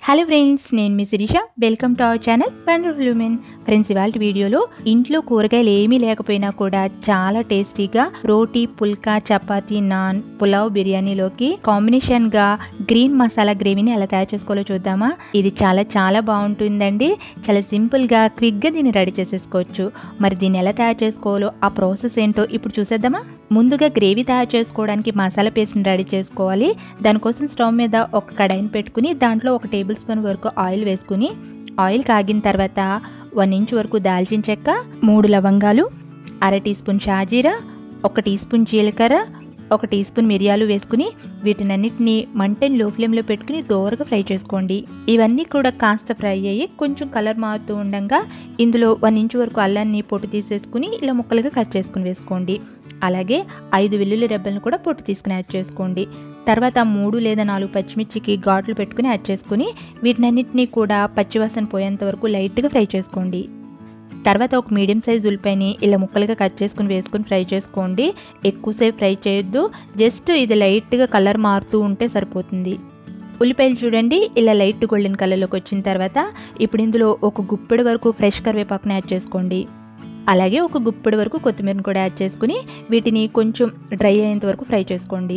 hello friends నేను మీ Shirisha welcome to our channel wonderful women friends ఇవాళ వీడియోలో ఇంట్లో కూరగాయలు ఏమీ లేకపోయినా కూడా చాలా టేస్టీగా రోటీ పుల్కా చపాతీ నాన్ పులావ్ బిర్యానీలోకి కాంబినేషన్ గా గ్రీన్ మసాలా గ్రేవీని ఎలా తయారు చేసుకోవాలో చూద్దామా ఇది చాలా చాలా బాగుంటుందండి చాలా సింపుల్ గా క్విక్ గా దీన్ని రెడీ చేసేసుకోవచ్చు మరి దీన్ని ఎలా తయారు చేసుకోవాలో ఆ ప్రాసెస్ ఏంటో ఇప్పుడు చూసేద్దామా ముందుగా గ్రేవీ తయారు చేసుకోవడానికి మసాలా పేస్ట్ని రెడీ చేసుకోవాలి దానికోసం స్టవ్ మీద ఒక కడాయిని పెట్టుకుని దాంట్లో ఒక టేబుల్ స్పూన్ వరకు ఆయిల్ వేసుకుని ఆయిల్ కాగిన తర్వాత వన్ ఇంచ్ వరకు దాల్చిన చెక్క మూడు లవంగాలు అర టీ స్పూన్ షాజీరా ఒక టీ స్పూన్ జీలకర్ర ఒక టీ స్పూన్ మిరియాలు వేసుకుని వీటినన్నిటిని మంటని లో ఫ్లేమ్లో పెట్టుకుని దోరగా ఫ్రై చేసుకోండి ఇవన్నీ కూడా కాస్త ఫ్రై అయ్యి కొంచెం కలర్ మారుతూ ఉండగా ఇందులో వన్ ఇంచ్ వరకు అల్లాన్ని పొట్టు తీసేసుకుని ఇలా ముక్కలుగా కట్ చేసుకుని వేసుకోండి అలాగే ఐదు వెల్లుల్లి రెబ్బలను కూడా పొట్టు తీసుకుని యాడ్ చేసుకోండి తర్వాత మూడు లేదా నాలుగు పచ్చిమిర్చికి ఘాట్లు పెట్టుకుని యాడ్ చేసుకుని వీటినన్నిటినీ కూడా పచ్చివాసన పోయేంత వరకు లైట్గా ఫ్రై చేసుకోండి తర్వాత ఒక మీడియం సైజ్ ఉల్లిపాయని ఇలా ముక్కలుగా కట్ చేసుకుని వేసుకుని ఫ్రై చేసుకోండి ఎక్కువసేపు ఫ్రై చేయొద్దు జస్ట్ ఇది లైట్గా కలర్ మారుతూ ఉంటే సరిపోతుంది ఉల్లిపాయలు చూడండి ఇలా లైట్ గోల్డెన్ కలర్లోకి వచ్చిన తర్వాత ఇప్పుడు ఇందులో ఒక గుప్పెడు వరకు ఫ్రెష్ కరివేపాకుని యాడ్ చేసుకోండి అలాగే ఒక గుప్పెడు వరకు కొత్తిమీరని కూడా యాడ్ చేసుకుని వీటిని కొంచెం డ్రై అయ్యేంత వరకు ఫ్రై చేసుకోండి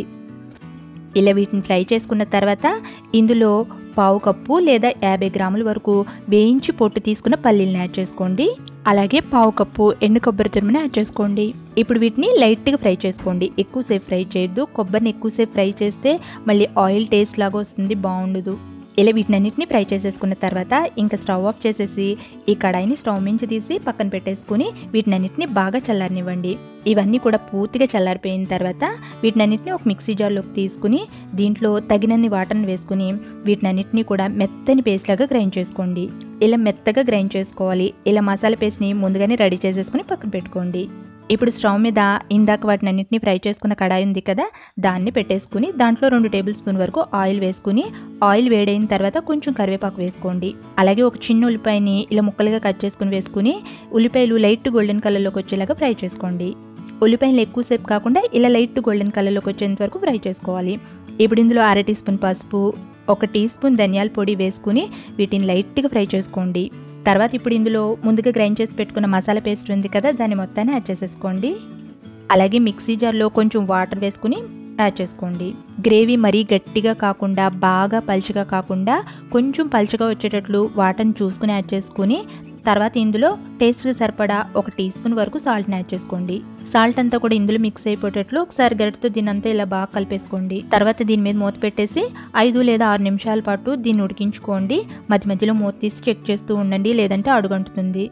ఇలా వీటిని ఫ్రై చేసుకున్న తర్వాత ఇందులో పావు కప్పు లేదా యాభై గ్రాముల వరకు వేయించి పొట్టు తీసుకున్న పల్లీలను యాడ్ చేసుకోండి అలాగే పావు కప్పు ఎండు కొబ్బరి తురుముని యాడ్ చేసుకోండి ఇప్పుడు వీటిని లైట్గా ఫ్రై చేసుకోండి ఎక్కువసేపు ఫ్రై చేయొద్దు కొబ్బరిని ఎక్కువసేపు ఫ్రై చేస్తే మళ్ళీ ఆయిల్ టేస్ట్ లాగా వస్తుంది బాగుండదు ఇలా వీటినన్నిటిని ఫ్రై చేసేసుకున్న తర్వాత ఇంకా స్టవ్ ఆఫ్ చేసేసి ఈ కడాయిని స్టవ్ మించి తీసి పక్కన పెట్టేసుకుని వీటినన్నిటిని బాగా చల్లారనివ్వండి ఇవన్నీ కూడా పూర్తిగా చల్లారిపోయిన తర్వాత వీటినన్నిటిని ఒక మిక్సీ జార్లోకి తీసుకుని దీంట్లో తగినన్ని వాటర్ని వేసుకుని వీటినన్నిటిని కూడా మెత్తని పేస్ట్ లాగా గ్రైండ్ చేసుకోండి ఇలా మెత్తగా గ్రైండ్ చేసుకోవాలి ఇలా మసాలా పేస్ట్ని ముందుగానే రెడీ చేసేసుకుని పక్కన పెట్టుకోండి ఇప్పుడు స్టవ్ మీద ఇందాక వాటిని అన్నింటినీ ఫ్రై చేసుకున్న కడాయి ఉంది కదా దాన్ని పెట్టేసుకుని దాంట్లో రెండు టేబుల్ స్పూన్ వరకు ఆయిల్ వేసుకుని ఆయిల్ వేడైన తర్వాత కొంచెం కరివేపాకు వేసుకోండి అలాగే ఒక చిన్న ఉల్లిపాయని ఇలా ముక్కలుగా కట్ చేసుకుని వేసుకుని ఉల్లిపాయలు లైట్ గోల్డెన్ కలర్లోకి వచ్చేలాగా ఫ్రై చేసుకోండి ఉల్లిపాయలు ఎక్కువసేపు కాకుండా ఇలా లైట్ గోల్డెన్ కలర్లోకి వచ్చేంత వరకు ఫ్రై చేసుకోవాలి ఇప్పుడు ఇందులో అర టీ స్పూన్ పసుపు ఒక టీ స్పూన్ ధనియాల పొడి వేసుకుని వీటిని లైట్గా ఫ్రై చేసుకోండి తర్వాత ఇప్పుడు ఇందులో ముందుగా గ్రైండ్ చేసి పెట్టుకున్న మసాలా పేస్ట్ ఉంది కదా దాన్ని మొత్తాన్ని యాడ్ చేసేసుకోండి అలాగే మిక్సీ జార్లో కొంచెం వాటర్ వేసుకుని యాడ్ చేసుకోండి గ్రేవీ మరీ గట్టిగా కాకుండా బాగా పలుచగా కాకుండా కొంచెం పలుచగా వచ్చేటట్లు వాటర్ని చూసుకుని యాడ్ చేసుకుని తర్వాత ఇందులో టేస్ట్కి సరిపడా ఒక టీ స్పూన్ వరకు సాల్ట్ని యాడ్ చేసుకోండి సాల్ట్ అంతా కూడా ఇందులో మిక్స్ అయిపోయేటట్లు ఒకసారి గరిటతో దీని అంతా ఇలా బాగా కలిపేసుకోండి తర్వాత దీని మీద మూత పెట్టేసి ఐదు లేదా ఆరు నిమిషాల పాటు దీన్ని ఉడికించుకోండి మధ్య మధ్యలో మూత తీసి చెక్ చేస్తూ ఉండండి లేదంటే అడుగంటుతుంది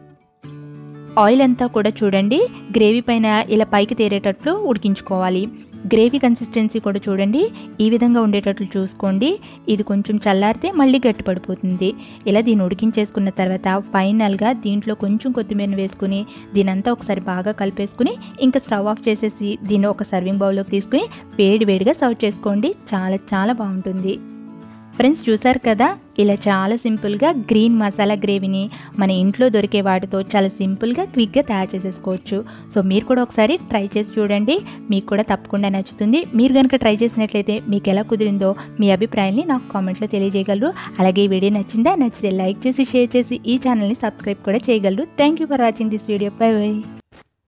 ఆయిల్ అంతా కూడా చూడండి గ్రేవీ పైన ఇలా పైకి తేరేటట్లు ఉడికించుకోవాలి గ్రేవీ కన్సిస్టెన్సీ కూడా చూడండి ఈ విధంగా ఉండేటట్లు చూసుకోండి ఇది కొంచెం చల్లారితే మళ్ళీ గట్టి పడిపోతుంది ఇలా దీన్ని ఉడికించేసుకున్న తర్వాత ఫైనల్గా దీంట్లో కొంచెం కొత్తిమీరని వేసుకుని దీనంతా ఒకసారి బాగా కలిపేసుకుని ఇంకా స్టవ్ ఆఫ్ చేసేసి దీన్ని ఒక సర్వింగ్ బౌల్లోకి తీసుకుని వేడి వేడిగా సర్వ్ చేసుకోండి చాలా చాలా బాగుంటుంది ఫ్రెండ్స్ చూసారు కదా ఇలా చాలా సింపుల్గా గ్రీన్ మసాలా గ్రేవీని మన ఇంట్లో దొరికే వాటితో చాలా సింపుల్గా క్విక్గా తయారు చేసేసుకోవచ్చు సో మీరు కూడా ఒకసారి ట్రై చేసి చూడండి మీకు కూడా తప్పకుండా నచ్చుతుంది మీరు కనుక ట్రై చేసినట్లయితే మీకు ఎలా కుదిరిందో మీ అభిప్రాయాన్ని నాకు కామెంట్లో తెలియజేయగలరు అలాగే ఈ వీడియో నచ్చిందా నచ్చితే లైక్ చేసి షేర్ చేసి ఈ ఛానల్ని సబ్స్క్రైబ్ కూడా చేయగలరు thank you for watching this video bye by